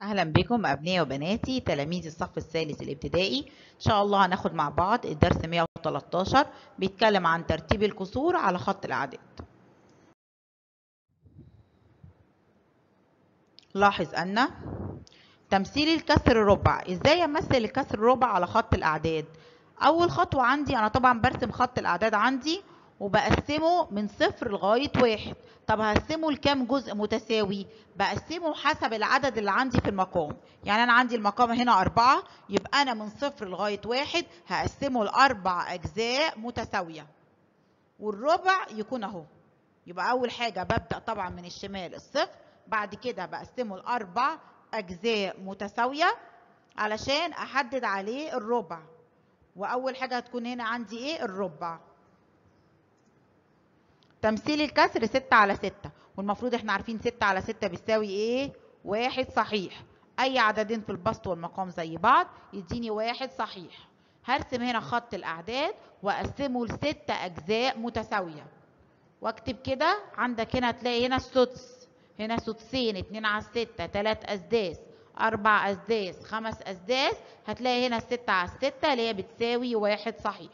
أهلا بكم أبنائي وبناتي تلاميذ الصف الثالث الابتدائي إن شاء الله هناخد مع بعض الدرس 113 بيتكلم عن ترتيب الكسور على خط الأعداد لاحظ أن تمثيل الكسر الربع إزاي أمثل الكسر الربع على خط الأعداد أول خطوة عندي أنا طبعا برسم خط الأعداد عندي وبقسمه من صفر لغاية واحد طب هقسمه لكام جزء متساوي بقسمه حسب العدد اللي عندي في المقام يعني أنا عندي المقام هنا أربعة يبقى أنا من صفر لغاية واحد هقسمه لأربع أجزاء متساوية والربع يكون أهو يبقى أول حاجة ببدأ طبعا من الشمال الصفر بعد كده بقسمه لأربع أجزاء متساوية علشان أحدد عليه الربع وأول حاجة هتكون هنا عندي إيه الربع تمثيل الكسر ستة على ستة والمفروض احنا عارفين ستة على ستة بيساوي ايه واحد صحيح اي عددين في البسط والمقام زي بعض يديني واحد صحيح هرسم هنا خط الاعداد واقسمه لست اجزاء متساوية واكتب كده عندك هنا هتلاقي هنا السدس هنا سدسين اتنين على الستة تلات اسداس اربع اسداس خمس اسداس هتلاقي هنا الستة على الستة اللي هي بتساوي واحد صحيح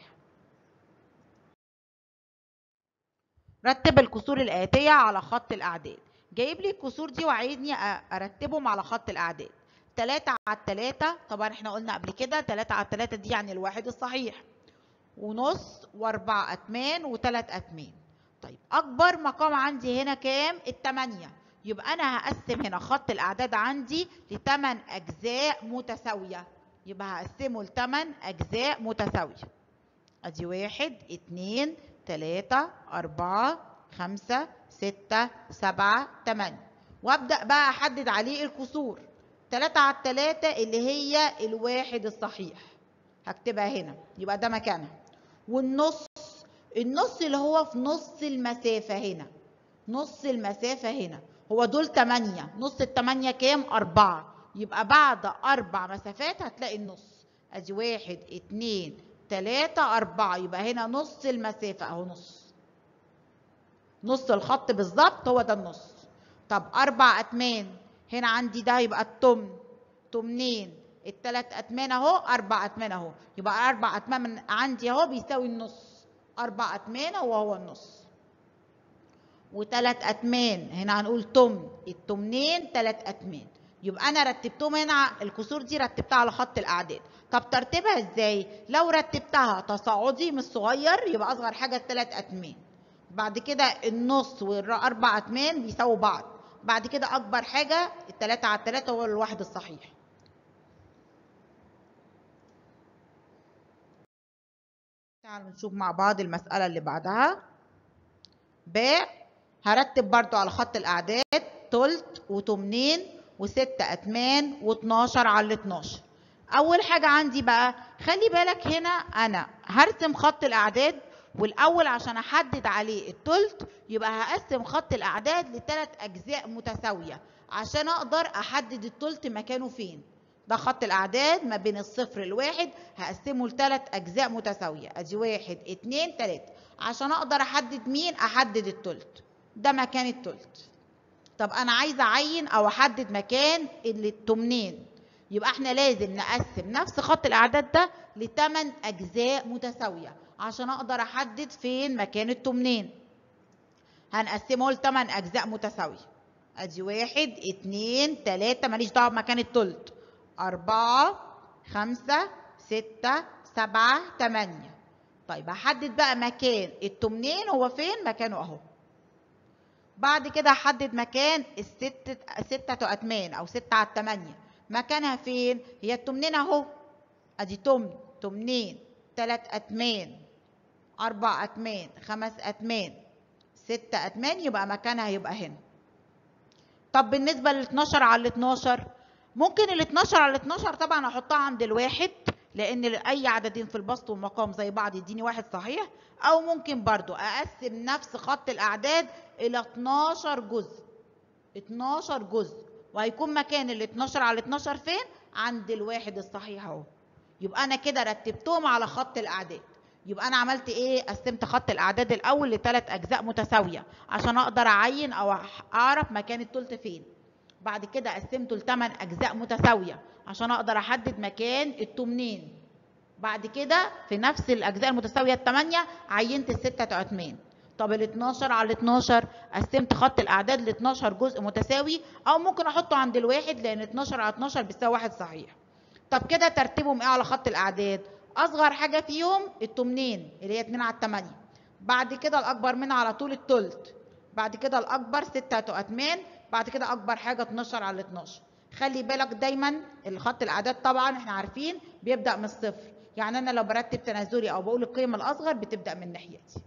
رتب الكسور الآتية على خط الأعداد جايب لي الكسور دي وعايزني أرتبهم على خط الأعداد تلاتة على التلاتة طبعا احنا قلنا قبل كده تلاتة على التلاتة دي يعني الواحد الصحيح ونص واربع أتمان وتلات أتمان طيب أكبر مقام عندي هنا كام؟ التمانية يبقى أنا هقسم هنا خط الأعداد عندي لتمن أجزاء متساوية يبقى هقسمه لتمن أجزاء متساوية أدي واحد اتنين تلاتة أربعة خمسة ستة سبعة تمانية وأبدأ بقى أحدد عليه الكسور تلاتة على التلاتة اللي هي الواحد الصحيح هكتبها هنا يبقى ده مكانها والنص النص اللي هو في نص المسافة هنا نص المسافة هنا هو دول تمانية نص التمانية كام أربعة يبقى بعد أربع مسافات هتلاقي النص أدي واحد اتنين تلاتة أربعة يبقى هنا نص المسافة أهو نص نص الخط بالظبط هو ده النص طب أربع أتمان هنا عندي ده يبقى التمن تمنين التلات أتمان أهو أربع أتمان أهو يبقى أربع أتمان من عندي أهو بيساوي النص أربع أتمان هو هو النص وتلات أتمان هنا هنقول تمن التمنين تلات أتمان يبقى انا رتبتهم هنا الكسور دي رتبتها على خط الاعداد طب ترتيبها ازاي لو رتبتها تصاعدي من الصغير يبقى اصغر حاجه الثلاث اتمان بعد كده النص والاربع اتمان بيساووا بعض بعد كده اكبر حاجه الثلاثه على الثلاثه هو الواحد الصحيح تعالوا نشوف مع بعض المساله اللي بعدها باء هرتب برضو على خط الاعداد تلت وتمنين وستة أتمان و12 على 12 أول حاجة عندي بقى خلي بالك هنا أنا هرسم خط الأعداد والأول عشان أحدد عليه التلت يبقى هقسم خط الأعداد لثلاث أجزاء متساوية عشان أقدر أحدد التلت مكانه فين ده خط الأعداد ما بين الصفر الواحد هقسمه لثلاث أجزاء متساوية أدي واحد اتنين تلاتة عشان أقدر أحدد مين أحدد التلت ده مكان التلت طب انا عايزه اعين او احدد مكان اللي التمنين يبقى احنا لازم نقسم نفس خط الاعداد ده لثمان اجزاء متساويه عشان اقدر احدد فين مكان التمنين هنقسمه لثمان اجزاء متساويه ادي واحد اتنين تلاته ماليش دعوه بمكان التلت اربعه خمسه سته سبعه تمانيه طيب هحدد بقى مكان التمنين هو فين مكانه اهو بعد كده احدد مكان الست ستة أتمان أو ستة على التمانية مكانها فين؟ هي التمنين أهو أدي تمن تمنين تلات أتمان أربع أتمان خمس أتمان ستة أتمان يبقى مكانها يبقى هنا طب بالنسبة لل 12 على ال 12 ممكن ال 12 على ال 12 طبعا أحطها عند الواحد لأن أي عددين في البسط والمقام زي بعض يديني واحد صحيح أو ممكن برضو أقسم نفس خط الأعداد الى 12 جزء 12 جزء وهيكون مكان ال 12 على 12 فين عند الواحد الصحيح اهو يبقى انا كده رتبتهم على خط الاعداد يبقى انا عملت ايه قسمت خط الاعداد الاول لثلاث اجزاء متساويه عشان اقدر اعين او اعرف مكان التلت فين بعد كده قسمته لثمان اجزاء متساويه عشان اقدر احدد مكان التمنين بعد كده في نفس الاجزاء المتساويه الثمانيه عينت السته اتمان طب ال 12 على ال 12 قسمت خط الاعداد ل 12 جزء متساوي او ممكن احطه عند الواحد لان 12 على 12 بيساوي واحد صحيح طب كده ترتيبهم ايه على خط الاعداد اصغر حاجه فيهم التمنين اللي هي 2 على 8 بعد كده الاكبر منها على طول التلت بعد كده الاكبر 6 اتمان بعد كده اكبر حاجه 12 على 12 خلي بالك دايما الخط الاعداد طبعا احنا عارفين بيبدا من الصفر يعني انا لو برتب تنازلي او بقول القيمه الاصغر بتبدا من ناحيتي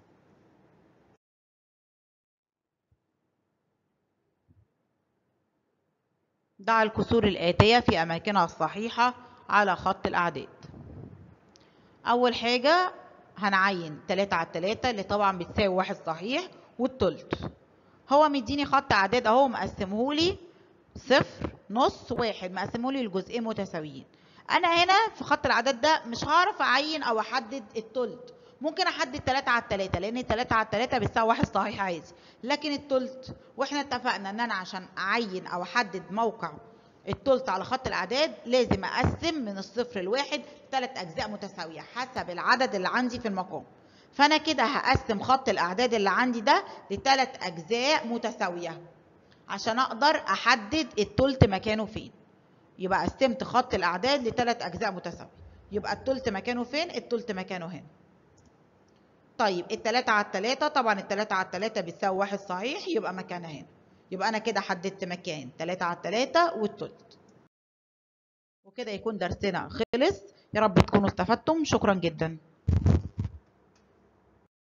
ضع الكسور الآتية في أماكنها الصحيحة على خط الأعداد أول حاجة هنعين 3 على 3 اللي طبعا بتساوي واحد صحيح والتلت هو مديني خط أعداد أهو مقسمهولي صفر نص واحد مقسمهولي لجزئين متساويين أنا هنا في خط الأعداد ده مش هعرف أعين أو أحدد التلت ممكن احدد 3 على 3 لان 3 على 3 بتساوي واحد صحيح عادي لكن التلت واحنا اتفقنا ان انا عشان اعين او احدد موقع التلت على خط الاعداد لازم اقسم من الصفر لواحد ثلاث اجزاء متساويه حسب العدد اللي عندي في المقام فانا كده هقسم خط الاعداد اللي عندي ده لثلاث اجزاء متساويه عشان اقدر احدد التلت مكانه فين يبقى قسمت خط الاعداد لثلاث اجزاء متساويه يبقى التلت مكانه فين التلت مكانه هنا طيب التلاتة على التلاتة طبعا التلاتة على التلاتة بتساوي واحد صحيح يبقى مكانها هنا يبقى أنا كده حددت مكان تلاتة على التلاتة والتلت وكده يكون درسنا خلص يا رب تكونوا استفدتم شكرا جدا